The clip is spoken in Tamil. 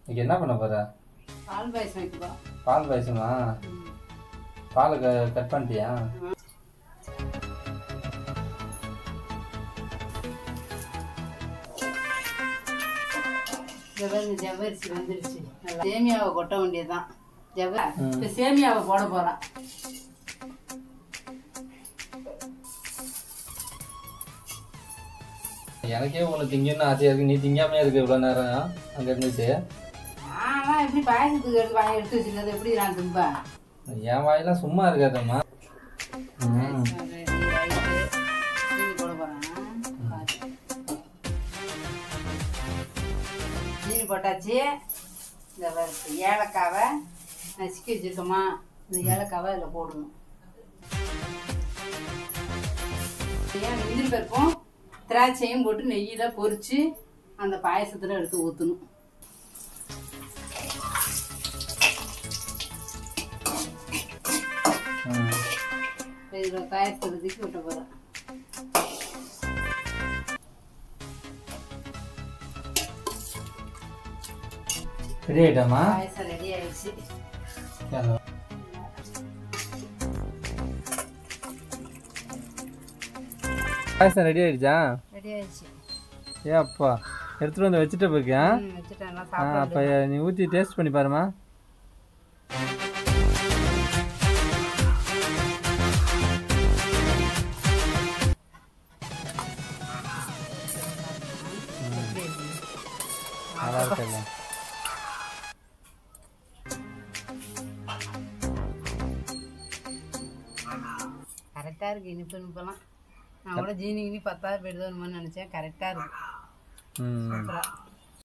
இன்னைக்கு என்ன பண்ண போற பால் பாயசம் வைக்க போகிறோம் பால் பாயசமா பாலை க கட் பண்ணிட்டியா ஜவ்வரிசி ஜவ்வரிசி வந்துடுச்சு நல்லா சேமியாவை கொட்ட வேண்டியதுதான் ஜவ்வ ம். இப்போ சேமியாவை போட போகிறோம் எனக்கே ஒன்று திங்கன்னு ஆசையாக இருக்கு நீ திங்காமே இருக்கு இவ்வளோ நேரம் அங்கே இருந்துச்சு ஆனால் எப்படி பாயசத்துக்கு எடுத்து வாங்கி எடுத்து வச்சுருந்தது எப்படி நான் திம்பேன் என் வாயெல்லாம் சும்மா இருக்காதம்மா ம் ரெடி ஆயிட்டு சீனி போட போகிறேன் சீனி போட்டாச்சு இந்த வரிசை ஏலக்காவை நசுக்கி வச்சுருக்கோமா இந்த ஏலக்காவை அதில் போடணும் ஏன் முந்திரி பருப்பும் திராட்சையும் போட்டு நெய்யில் பொரிச்சு அந்த பாயசத்தில் எடுத்து ஊற்றணும் ம் இதில் பாயசத்தை தூக்கி விட்ட போகிறேன் ரெடி ஆயிட்டாமா பாயசம் ரெடி ஆயிடுச்சு பாயசம் ரெடி ஆயிடுச்சா ரெடி ஆயிடுச்சு ஏ அப்பா எடுத்துட்டு வந்து வச்சுட்டு போயிருக்கியா ம், வச்சுட்டேன் எல்லாம் ஆ சாப்பிட அப்போ நீ ஊற்றி டேஸ்ட் பண்ணி பாருமா நல்லா இருக்குல்ல கரெக்டாக இருக்கு இனிப்பு இனிப்பெல்லாம் நான் கூட ஜீனி இனி பத்தாவது போயிடுதோன்னு நினச்சேன் கரெக்டாக இருக்கு ம் சூப்பராக